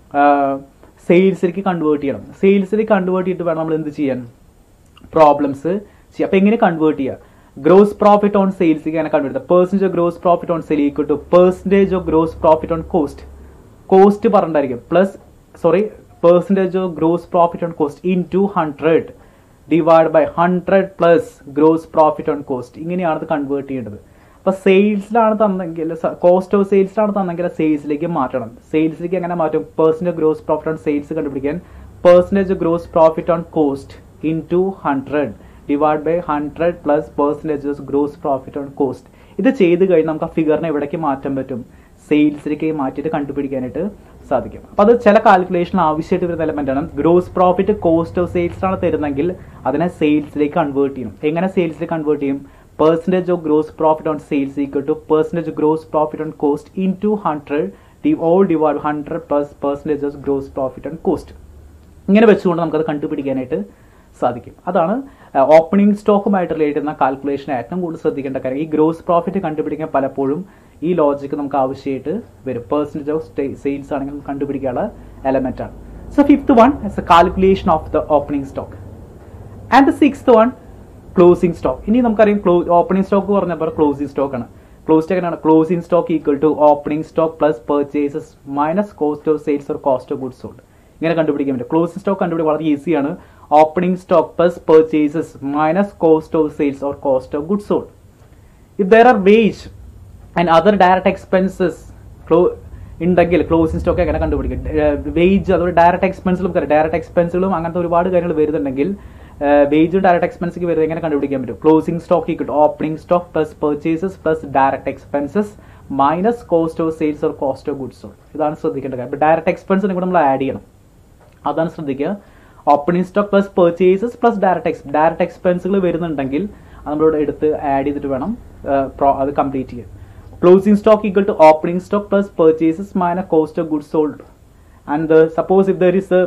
സെയിൽസിലേക്ക് കൺവേർട്ട് ചെയ്യണം സെയിൽസിലേക്ക് കൺവേർട്ട് ചെയ്തിട്ട് വേണം നമ്മൾ എന്ത് ചെയ്യാൻ പ്രോബ്ലംസ് ചെയ്യാം അപ്പോൾ എങ്ങനെ കൺവേർട്ട് ചെയ്യുക ഗ്രോസ് പ്രോഫിറ്റ് ഓൺ സെയിൽസ് എങ്ങനെ കൺവേർട്ട് ചെയ്യുക percentage of gross profit on sale equal to percentage of gross profit on cost cost പറഞ്ഞിട്ടായിരിക്കും plus sorry percentage of gross profit on cost into hundred divide by hundred plus gross profit on cost ഇങ്ങനെയാണ് ഇത് convert ചെയ്യേണ്ടത് അപ്പൊ സെയിൽസിലാണ് തന്നെങ്കിൽ cost of സെയിൽസിലാണ് തന്നെങ്കിൽ സെയിൽസിലേക്ക് മാറ്റണം സെയിൽസിലേക്ക് എങ്ങനെ മാറ്റും percentage gross profit on sales കണ്ടുപിടിക്കാൻ percentage gross profit on cost into hundred divide by hundred plus percentage gross profit on cost ഇത് ചെയ്ത് കഴിഞ്ഞ് നമുക്ക് ആ ഫിഗറിനെ എവിടേക്ക് മാറ്റാൻ പറ്റും സെയിൽസിലേക്ക് മാറ്റിയിട്ട് കണ്ടുപിടിക്കാനായിട്ട് സാധിക്കും അപ്പൊ അത് ചില കാൽക്കുലേഷൻ ആവശ്യമായിട്ട് വരുന്ന എലമെന്റ് ആണ് gross profit cost of sales ആണ് തരുന്നെങ്കിൽ അതിനെ സെയിൽസിലേക്ക് കൺവേർട്ട് ചെയ്യും എങ്ങനെ സെയിൽസിലേക്ക് കൺവേർട്ട് ചെയ്യും percentage of gross profit on sales equal to percentage gross profit on cost into hundred d all divide hundred plus percentage of gross profit on cost ഇങ്ങനെ വെച്ചുകൊണ്ട് നമുക്കത് കണ്ടുപിടിക്കാനായിട്ട് സാധിക്കും അതാണ് ഓപ്പണിംഗ് സ്റ്റോക്കുമായിട്ട് റിലേറ്റ് ചെയ്യുന്ന കാൽക്കുലേഷൻ ഏറ്റവും കൂടുതൽ ശ്രദ്ധിക്കേണ്ട കാര്യം ഈ ഗ്രോസ് പ്രോഫിറ്റ് കണ്ടുപിടിക്കാൻ പലപ്പോഴും ഈ ലോജിക്ക് നമുക്ക് ആവശ്യമായിട്ട് വരും പെർസെൻറ്റേജ് ഓഫ് സെയിൽസ് ആണെങ്കിൽ കണ്ടുപിടിക്കാനുള്ള എലമെന്റ് ആണ് so fifth one is a calculation of the opening stock and the sixth one closing stock ഇനി നമുക്കറിയാം ക്ലോ ഓപ്പണിംഗ് സ്റ്റോക്ക് പറഞ്ഞപ്പോൾ ക്ലോസിംഗ് സ്റ്റോക്ക് ആണ് ക്ലോസ് എങ്ങനെയാണ് closing stock equal to opening stock plus purchases minus cost of sales or cost of goods sold ഇങ്ങനെ കണ്ടുപിടിക്കാൻ പറ്റും closing stock കണ്ടുപിടിക്കാൻ വളരെ ഈസിയാണ് opening stock plus purchases minus cost of sales or cost of goods sold if there are wage and other direct expenses ക്ലോ ഉണ്ടെങ്കിൽ closing stock എങ്ങനെ കണ്ടുപിടിക്കും വേജ് അതുപോലെ ഡയറക്റ്റ് എക്സ്പെൻസിലും ഡയറക്റ്റ് എക്സ്പെൻസുകളും അങ്ങനത്തെ ഒരുപാട് കാര്യങ്ങൾ വരുന്നുണ്ടെങ്കിൽ വേജും ഡയറക്റ്റ് എക്സ്പെൻസിക്ക് വരുന്നത് എങ്ങനെ കണ്ടുപിടിക്കാൻ പറ്റും ക്ലോസിംഗ് സ്റ്റോക്ക് കിട്ടും opening stock plus purchases plus direct expenses minus cost of sales or cost of goods ഇതാണ് ശ്രദ്ധിക്കേണ്ട കാര്യം ഡയറക്റ്റ് എക്സ്പെൻസിനെ കൂടെ നമ്മൾ ആഡ് ചെയ്യണം അതാണ് ശ്രദ്ധിക്കുക opening stock plus purchases plus direct ex direct എക്സ്പെൻസുകൾ വരുന്നുണ്ടെങ്കിൽ അത് നമ്മളിവിടെ എടുത്ത് ആഡ് ചെയ്തിട്ട് വേണം അത് കംപ്ലീറ്റ് ചെയ്യാൻ closing stock equal to opening stock plus purchases minus cost of goods sold and suppose if there is a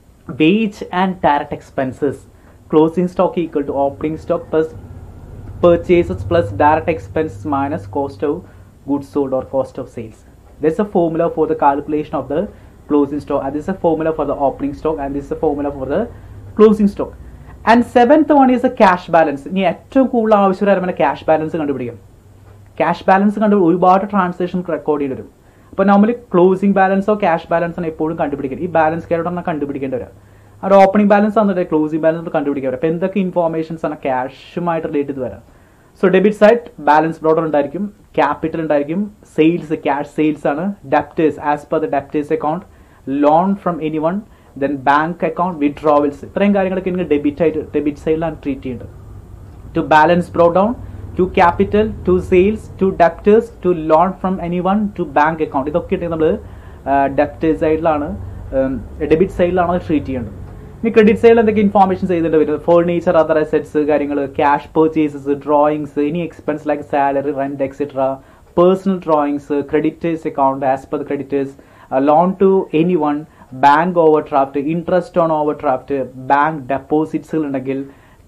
wage and direct expenses closing stock equal to opening stock plus purchases plus direct expenses minus cost of goods sold or cost of sales. There's a formula for the calculation of the closing stock and this is a formula for the opening stock and this is a formula for the closing stock. And seventh one is the cash balance. ഇനി ഏറ്റവും കൂടുതൽ ആവശ്യമായ cash balance കണ്ടുപിടിക്കും cash balance കണ്ടു ഒരുപാട് transaction record ചെയ്ത് വരും അപ്പോൾ നോർമലി ക്ലോസിംഗ് ബാലൻസോ ക്യാഷ് ബാലൻസ് ആണ് എപ്പോഴും കണ്ടുപിടിക്കുന്നത് ഈ ബാലൻസ് കേട്ടോടെ കണ്ടുപിടിക്കേണ്ടി വരും ഒരു ഓപ്പണിംഗ് ബാലൻസ് ആണെന്നുണ്ടെങ്കിൽ ക്ലോസിംഗ് ബാലൻസ് കണ്ടുപിടിക്കാൻ പറ്റും അപ്പോൾ എന്തൊക്കെ ഇൻഫോർമേഷൻസ് ആണ് ക്യാഷുമായിട്ട് റിലേറ്റ് ചെയ്ത് വരാം so debit side balance brought ഉണ്ടായിരിക്കും ക്യാപിറ്റൽ ഉണ്ടായിരിക്കും സെയിൽസ് ക്യാഷ് സെയിൽസ് ആണ് debtors as per the debtors account loan from any one then bank account withdrawals ഇത്രയും കാര്യങ്ങളൊക്കെ നിങ്ങൾ ഡെബിറ്റ് ആയിട്ട് ഡെബിറ്റ് സൈഡിലാണ് ട്രീറ്റ് ചെയ്യേണ്ടത് to balance brought down to capital to sales to debtors to loan from any one to bank account ഇതൊക്കെ ഉണ്ടെങ്കിൽ നമ്മൾ debtors സൈഡിലാണ് ഡെബിറ്റ് സൈഡിലാണ് ട്രീറ്റ് ചെയ്യേണ്ടത് ഇനി ക്രെഡിറ്റ് സൈഡിൽ എന്തൊക്കെ ഇൻഫോർമേഷൻ ചെയ്തിട്ട് വരുന്നത് ഫേർണിച്ചർ അതർ അസറ്റ്സ് കാര്യങ്ങൾ ക്യാഷ് പർച്ചേസസ് ഡ്രോയിങ്സ് ഇനി expense like salary rent etcetera personal drawings creditors account as per creditors loan to any one bank overdraft interest on overdraft bank ഡെപ്പോസിറ്റ്സുകൾ ഉണ്ടെങ്കിൽ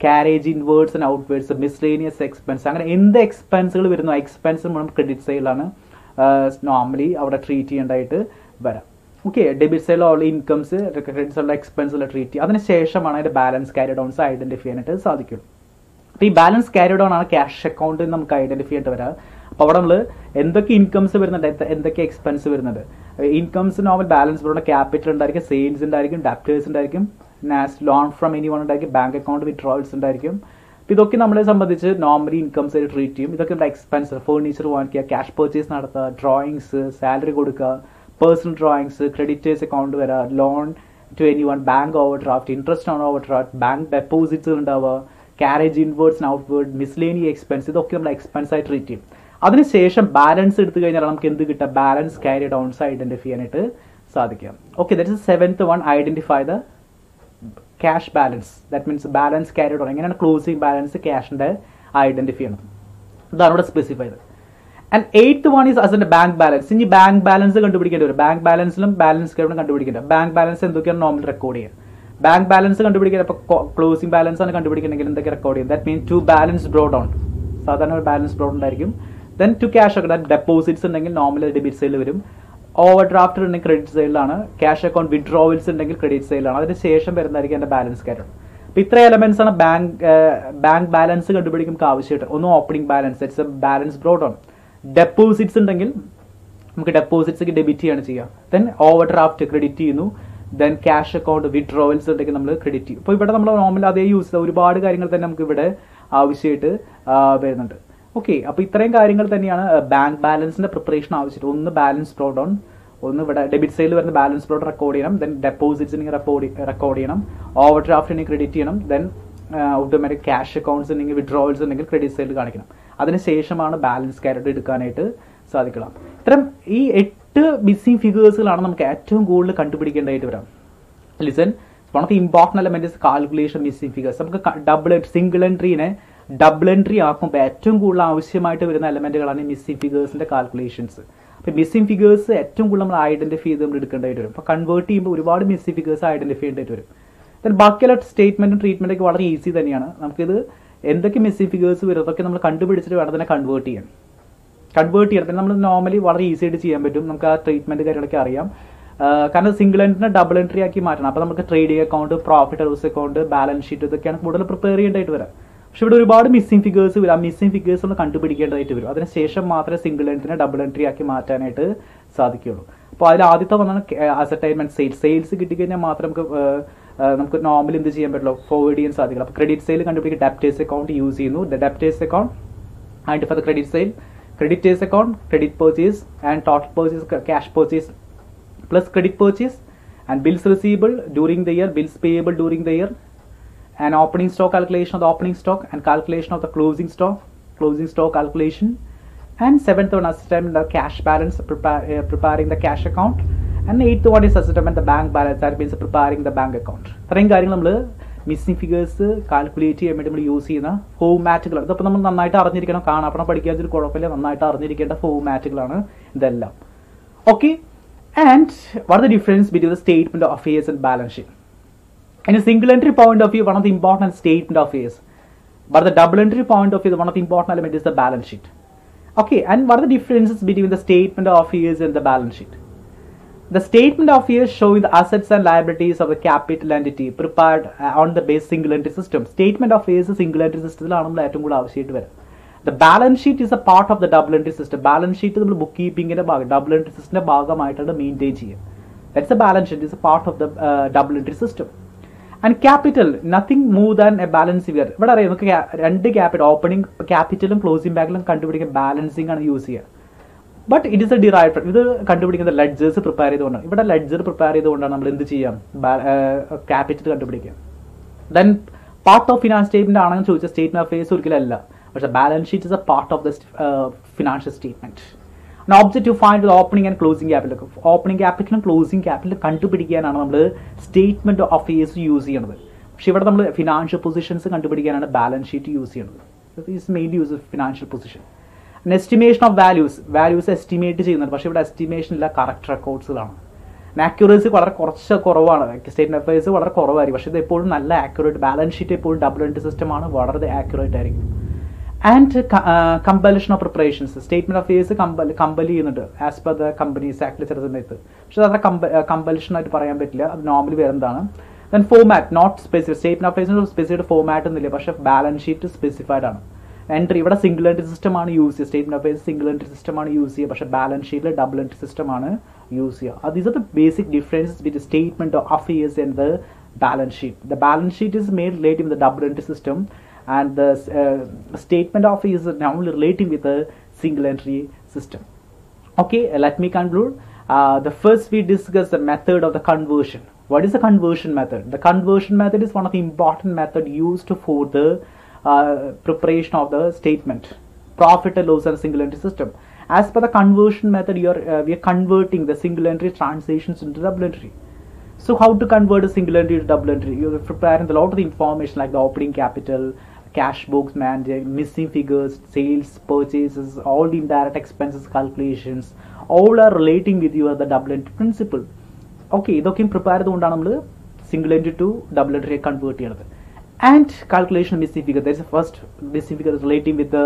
carriage inwards and outwards miscellaneous expense അങ്ങനെ എന്ത് എക്സ്പെൻസുകൾ വരുന്നു expense നമ്മൾ credit സൈഡിലാണ് normally അവിടെ treat ചെയ്യേണ്ടതായിട്ട് വരാം ഓക്കെ ഡെബിറ്റ് സൈഡിൽ ഓൾ ഇൻകംസ് ക്രെഡിറ്റ് സൈഡിലെ എക്സ്പെൻസുകൾ ട്രീറ്റ് ചെയ്യുക അതിനുശേഷമാണ് അതിന്റെ ബാലൻസ് ക്യാരി ഡൗൺസ് ഐഡന്റിഫൈ ചെയ്യാനായിട്ട് സാധിക്കുള്ളൂ അപ്പോൾ ഈ ബാലൻസ് ക്യാരി ഡൗൺ ആണ് ക്യാഷ് അക്കൗണ്ട് നമുക്ക് ഐഡന്റിഫൈ ചെയ്തിട്ട് വരാം അപ്പോൾ അവിടെ നമ്മൾ എന്തൊക്കെ ഇൻകംസ് വരുന്നുണ്ട് എന്ത- എന്തൊക്കെ എക്സ്പെൻസ് വരുന്നുണ്ട് ഇൻകംസ് നോവൽ ബാലൻസ് വരുന്ന ക്യാപിറ്റൽ ഉണ്ടായിരിക്കും സെയിൽസ് ഉണ്ടായിരിക്കും ഡെപ്റ്റേഴ്സ് ഉണ്ടായിരിക്കും ലോൺ ഫ്രം എനി വൺ ഉണ്ടായിരിക്കും ബാങ്ക് അക്കൗണ്ട് വിത്ഡ്രോവൽസ് ഉണ്ടായിരിക്കും അപ്പോൾ ഇതൊക്കെ നമ്മളെ സംബന്ധിച്ച് നോർമലി ഇൻകംസ് ആയിട്ട് ട്രീറ്റ് ചെയ്യും ഇതൊക്കെ നമ്മുടെ എക്സ്പെൻസ് ഫേർണിച്ചർ വാങ്ങിക്കുക ക്യാഷ് പർച്ചേസ് നടത്തുക ഡ്രോയിങ്സ് സാലറി കൊടുക്കുക പേഴ്സണൽ ഡ്രോയിങ്സ് ക്രെഡിറ്റേഴ്സ് അക്കൗണ്ട് വരിക loan to any one bank overdraft interest on overdraft bank deposits ഉണ്ടാവുക carriage inwards outward miscellany expense ഇതൊക്കെ നമ്മൾ എക്സ്പെൻസ് ആയിട്ട് ട്രീറ്റ് ചെയ്യും അതിനുശേഷം ബാലൻസ് എടുത്തു കഴിഞ്ഞാൽ നമുക്ക് എന്ത് കിട്ടുക ബാലൻസ് ക്യാരി ഡൗൺസ് ഐഡന്റിഫൈ ചെയ്യാനായിട്ട് സാധിക്കും okay that is seventh one identify the cash balance that means balance carry down എങ്ങനെയാണ് ക്ലോസിംഗ് ബാലൻസ് ക്യാഷിന്റെ ഐഡന്റിഫൈ ചെയ്യണം ഇതാണ് ഇവിടെ സ്പെസിഫൈ ചെയ്തത് ആൻഡ് എയ്ത്ത് വൺ ഈസ് അസിന്റെ ബാങ്ക് ബാലൻസ് ഇനി ബാങ്ക് ബാലൻസ് കണ്ടുപിടിക്കേണ്ടി വരും ബാങ്ക് ബാലൻസിലും ബാലൻസ് ക്യാരിയും കണ്ടുപിടിക്കേണ്ടത് ബാങ്ക് ബാലൻസ് എന്തൊക്കെയാണ് നോർമൽ റെക്കോർഡ് ചെയ്യുക ബാങ്ക് ബാലൻസ് കണ്ടുപിടിക്കാൻ ഇപ്പോൾ ക്ലോസിംഗ് ബാലൻസ് ആണ് കണ്ടുപിടിക്കണമെങ്കിൽ എന്തൊക്കെ റെക്കോർഡ് ചെയ്യും that mean to balance brought down സാധാരണ ഒരു ബാലൻസ് ബ്രോ ഉണ്ടായിരിക്കും ദെൻ ടു ക്യാഷ് ഒക്കെ ഡെപ്പോസിറ്റ്സ് ഉണ്ടെങ്കിൽ നോർമൽ ഡെബിറ്റ് സൈഡിൽ വരും ഓവർ ഡ്രാഫ്റ്റ് ഉണ്ടെങ്കിൽ ക്രെഡിറ്റ് സൈഡിലാണ് ക്യാഷ് അക്കൗണ്ട് വിഡ്രോവൽസ് ഉണ്ടെങ്കിൽ ക്രെഡിറ്റ് സൈഡിലാണ് അതിന് ശേഷം വരുന്നതായിരിക്കും എൻ്റെ ബാലൻസ് കാര്യം അപ്പൊ ഇത്ര എലമെന്റ്സ് ആണ് ബാങ്ക് ബാങ്ക് ബാലൻസ് കണ്ടുപിടിക്കുമ്പോൾ ആവശ്യമായിട്ട് ഒന്ന് opening balance it's a balance brought on deposits ഉണ്ടെങ്കിൽ നമുക്ക് ഡെപ്പോസിറ്റ്സ് ഡെബിറ്റ് ചെയ്യാണ് ചെയ്യുക ദെൻ ഓവർ ഡ്രാഫ്റ്റ് ക്രെഡിറ്റ് ചെയ്യുന്നു ദെൻ ക്യാഷ് അക്കൗണ്ട് വിഡ്രോവൽസ് ഉണ്ടെങ്കിൽ നമ്മൾ ക്രെഡിറ്റ് ചെയ്യും അപ്പോൾ ഇവിടെ നമ്മൾ നോർമൽ അതേ യൂസ് ചെയ്ത ഒരുപാട് കാര്യങ്ങൾ തന്നെ നമുക്ക് ഇവിടെ ആവശ്യമായിട്ട് ആ, വരുന്നുണ്ട് ഓക്കെ അപ്പോൾ ഇത്രയും കാര്യങ്ങൾ തന്നെയാണ് ബാങ്ക് ബാലൻസിന്റെ പ്രിപ്പറേഷൻ ആവശ്യമായിട്ട് ഒന്ന് ബാലൻസ് ബ്രോഡ് ഓൺ ഒന്ന് ഇവിടെ ഡെബിറ്റ് സൈഡിൽ വരുന്ന ബാലൻസ് ബ്രോഡ് റെക്കോർഡ് ചെയ്യണം ദെൻ ഡെപ്പോസിറ്റ്സിന് റെക്കോർഡ് ചെയ്യണം ഓവർ ഡ്രാഫ്റ്റിന് ക്രെഡിറ്റ് ചെയ്യണം ദെൻ ഓട്ടോമാറ്റിക് ക്യാഷ് അക്കൗണ്ട്സ് ഉണ്ടെങ്കിൽ വിഡ്രോവൽസ് ഉണ്ടെങ്കിൽ ക്രെഡിറ്റ് സൈഡിൽ കാണിക്കണം അതിനുശേഷമാണ് ബാലൻസ് ക്യാരറ്റ് എടുക്കാനായിട്ട് സാധിക്കണം ഇത്തരം ഈ എട്ട് മിസ്സിംഗ് ഫിഗേഴ്സുകളാണ് നമുക്ക് ഏറ്റവും കൂടുതൽ കണ്ടുപിടിക്കേണ്ടതായിട്ട് വരാം listen one of the important element is calculation missing figures നമുക്ക് ഡബിൾ സിംഗിൾ എൻട്രീനെ ഡബിൾ എൻട്രി ആക്കുമ്പോൾ ഏറ്റവും കൂടുതൽ ആവശ്യമായിട്ട് വരുന്ന എലമെന്റുകളാണ് മിസ്സിംഗ് ഫിഗേഴ്സിന്റെ കാൽക്കുലേഷൻസ് അപ്പോൾ മിസ്സിംഗ് ഫിഗേഴ്സ് ഏറ്റവും കൂടുതൽ നമ്മൾ ഐഡന്റിഫൈ ചെയ്ത് നമ്മൾ എടുക്കേണ്ടതായിട്ട് വരും അപ്പോൾ കൺവേർട്ട് ചെയ്യുമ്പോൾ ഒരുപാട് മിസ്സിംഗ് ഫിഗേഴ്സ് ഐഡന്റിഫൈ ചെയ്യേണ്ടതായിട്ട് വരും ദെൻ ബാക്കിയുള്ള സ്റ്റേറ്റ്മെന്റും ട്രീറ്റ്മെന്റും ഒക്കെ വളരെ ഈസി തന്നെയാണ് നമുക്കിത് എന്തൊക്കെ മിസ്സിംഗ് ഫിഗേഴ്സ് വരും അതൊക്കെ നമ്മൾ കണ്ടുപിടിച്ചിട്ട് വേണം തന്നെ കൺവേർട്ട് ചെയ്യാൻ കൺവേർട്ട് ചെയ്യണം പിന്നെ നമ്മൾ നോർമലി വളരെ ഈസി ആയിട്ട് ചെയ്യാൻ പറ്റും നമുക്ക് ആ ട്രീറ്റ്മെന്റ് കാര്യങ്ങളൊക്കെ അറിയാം ആ, കാരണം സിംഗിൾ എൻട്രിനെ ഡബിൾ എൻട്രി ആക്കി മാറ്റണം അപ്പോൾ നമുക്ക് trading account profit loss account balance sheet ഇതൊക്കെയാണ് കൂടുതൽ പ്രിപ്പയർ ചെയ്യേണ്ടതായിട്ട് വരാം പക്ഷെ ഇവിടെ ഒരുപാട് മിസ്സിംഗ് ഫിഗേഴ്സ് വരും ആ മിസ്സിംഗ് ഫിഗേഴ്സ് നമ്മൾ കണ്ടുപിടിക്കേണ്ടതായിട്ട് വരും അതിനുശേഷം മാത്രമേ സിംഗിൾ എൻട്രിനെ ഡബിൾ എൻട്രി ആക്കി മാറ്റാനായിട്ട് സാധിക്കുകയുള്ളൂ അപ്പോൾ അതിൽ ആദ്യത്തെ വന്നാണ് അസറ്റൈൻമെന്റ് സെയിൽസ് സെയിൽസ് കിട്ടിക്കഴിഞ്ഞാൽ മാത്രം നമുക്ക് ആ, ആ, നമുക്ക് നോർമലി എന്ത് ചെയ്യാൻ പറ്റുള്ളൂ ഫോർവേഡ് ചെയ്യാൻ സാധിക്കില്ല അപ്പോൾ ക്രെഡിറ്റ് സെയിൽ കണ്ടുപിടിക്കുക ഡെപ്റ്റേഴ്സ് അക്കൗണ്ട് യൂസ് ചെയ്യുന്നു debtors account and for the credit sale creditors account credit purchase and total purchase ca- cash purchase plus credit purchase and bills receivable during the year bills payable during the year and opening stock calculation of the opening stock and calculation of the closing stock closing stock calculation and seventh one assessment the cash balance prepare, uh, preparing the cash account and eighth one is assessment the bank balance that means preparing the bank account ഇത്രയും കാര്യങ്ങൾ നമ്മൾ missing figures calculate ചെയ്യാൻ വേണ്ടി നമ്മൾ യൂസ് ചെയ്യുന്ന ഫോമാറ്റുകളാണ് ഇതൊക്കെ നമ്മൾ നന്നായിട്ട് അറിഞ്ഞിരിക്കണം കാണാപ്പണം പഠിക്കാൻ ഒരു കുഴപ്പമില്ല നന്നായിട്ട് അറിഞ്ഞിരിക്കേണ്ട ഫോമാറ്റുകളാണ് ഇതെല്ലാം okay and what the difference between the statement of years and balance sheet In a single entry point of view, one of the important statement of is, but the double entry point of view, one of the important element is the balance sheet. Okay, and what are the differences between the statement of years and the balance sheet? The statement of years showing the assets and liabilities of the capital entity prepared uh, on the base single entry system. Statement of years single entry സിസ്റ്റത്തിലാണ് നമ്മൾ ഏറ്റവും കൂടുതൽ ആവശ്യമായിട്ട് വരും the balance sheet is a part of the double entry system balance sheet നമ്മൾ book കീപ്പിംഗിന്റെ ഭാഗം double entry സിസ്റ്റത്തിന്റെ ഭാഗമായിട്ടാണ് മെയിൻറ്റെയിൻ ചെയ്യുക that's a balance sheet is a part of the double entry system and capital nothing move than a balance figure ഇവിടെ അറിയാം നമുക്ക് ca- രണ്ട് ക്യാപിറ്റൽ ഓപ്പണിംഗ് ക്യാപിറ്റലും ക്ലോസിംഗ് ബാക്കിലും കണ്ടുപിടിക്കാൻ ബാലൻസിംഗ് ആണ് യൂസ് ചെയ്യുക but it is a derive ഇത് കണ്ടുപിടിക്കുന്നത് ലെഡ്ജേഴ്സ് പ്രിപ്പയർ ചെയ്തുകൊണ്ടാണ് ഇവിടെ ലെഡ്ജർ പ്രിപ്പയർ ചെയ്തുകൊണ്ടാണ് നമ്മൾ എന്ത് ചെയ്യാം ക്യാപിറ്റൽ കണ്ടുപിടിക്കുക then part of finance statement ആണെന്ന് ചോദിച്ചാൽ സ്റ്റേറ്റ്മെന്റ് ഓഫ് ഫേസ് ഒരിക്കലും അല്ല പക്ഷെ balance sheet is a part of the financial statement object to find opening and closing capital opening ക്യാപിറ്റലും ക്ലോസിംഗ് ക്യാപിറ്റലും കണ്ടുപിടിക്കാനാണ് നമ്മൾ സ്റ്റേറ്റ്മെന്റ് ഓഫ് ഫേസ് യൂസ് ചെയ്യുന്നത് പക്ഷെ ഇവിടെ നമ്മൾ ഫിനാൻഷ്യൽ പൊസിഷൻസ് കണ്ടുപിടിക്കാനാണ് ബാലൻസ് ഷീറ്റ് യൂസ് ചെയ്യുന്നത് is mainly use financial position estimation of values values estimate ചെയ്യുന്നത് പക്ഷേ ഇവിടെ എസ്റ്റിമേഷൻ ഇല്ല കറക്റ്റ് റെക്കോർഡ്സിലാണ് ആക്യുറസി വളരെ കുറച്ച് കുറവാണ് സ്റ്റേറ്റ് അഫയേഴ്സ് വളരെ കുറവായിരിക്കും പക്ഷേ ഇത് എപ്പോഴും നല്ല ആക്യുറേറ്റ് ബാലൻസ് ഷീറ്റ് എപ്പോഴും ഡബിൾ എൻട്രി സിസ്റ്റമാണ് വളരെ ആക്യുറേറ്റ് ആയിരിക്കും and compulsion of preparations statement of face compel compel ചെയ്യുന്നുണ്ട് as per the companies act ചില സമയത്ത് പക്ഷെ അത് കമ്പ കമ്പൽഷൻ ആയിട്ട് പറയാൻ പറ്റില്ല അത് നോർമലി വരുന്നതാണ് then format not specific statement of ഫേസിന് സ്പെസിഫൈഡ് ഫോമാറ്റ് ഒന്നുമില്ല പക്ഷേ ബാലൻസ് ഷീറ്റ് സ്പെസിഫൈഡ് ആണ് എൻട്രി ഇവിടെ സിംഗിൾ എൻട്രി സിസ്റ്റം ആണ് യൂസ് ചെയ്യുക statement of face single entry system ആണ് യൂസ് ചെയ്യുക പക്ഷേ ബാലൻസ് ഷീറ്റിൽ ഡബിൾ എൻട്രി സിസ്റ്റം ആണ് യൂസ് ചെയ്യുക അത് is the basic differences bit statement of affairs and the balance sheet. The balance sheet is made relating with the double entry system, and the uh, statement of is normally relating with the single entry system. Okay, uh, let me conclude. Uh, the first we discuss the method of the conversion. What is the conversion method? The conversion method is one of the important method used for the uh, preparation of the statement, profit and loss and single entry system. As per the conversion method, you are uh, we are converting the single entry transitions into double entry. So how to convert a single entry to double entry? You're preparing a lot of the information like the opening capital, cash books, mandate, missing figures, sales, purchases, all the indirect expenses calculations, all are relating with you as the double entry principle. Okay ഇതൊക്കെയും prepare ചെയ്തുകൊണ്ടാണ് നമ്മൾ single entry to double entry convert ചെയ്യുന്നത് and calculation missing figure there first missing figure relating with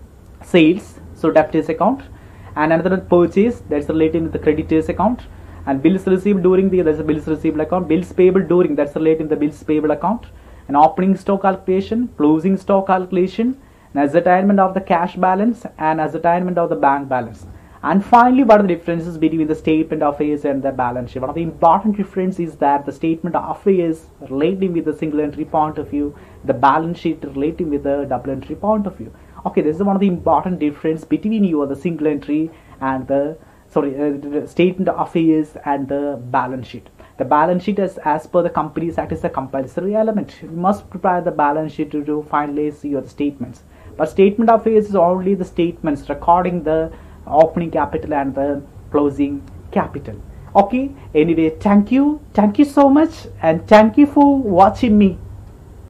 sales so debtors account and another purchase that's relating with the creditors account and bills received during the there's a bills received account bills payable during that's relating the bills payable account an opening stock calculation closing stock calculation an ascertainment of the cash balance and ascertainment of the bank balance and finally what are the differences between the statement of affairs and the balance sheet one of the important difference is that the statement of affairs relating with the single entry point of view the balance sheet relating with the double entry point of view okay this is one of the important difference between you the single entry and the sorry uh, the statement of affairs and the balance sheet the balance sheet is as per the companies act is a compulsory element you must prepare the balance sheet to, to finalize your statements but statement of affairs is only the statements recording the opening capital and the closing capital okay anyway thank you thank you so much and thank you for watching me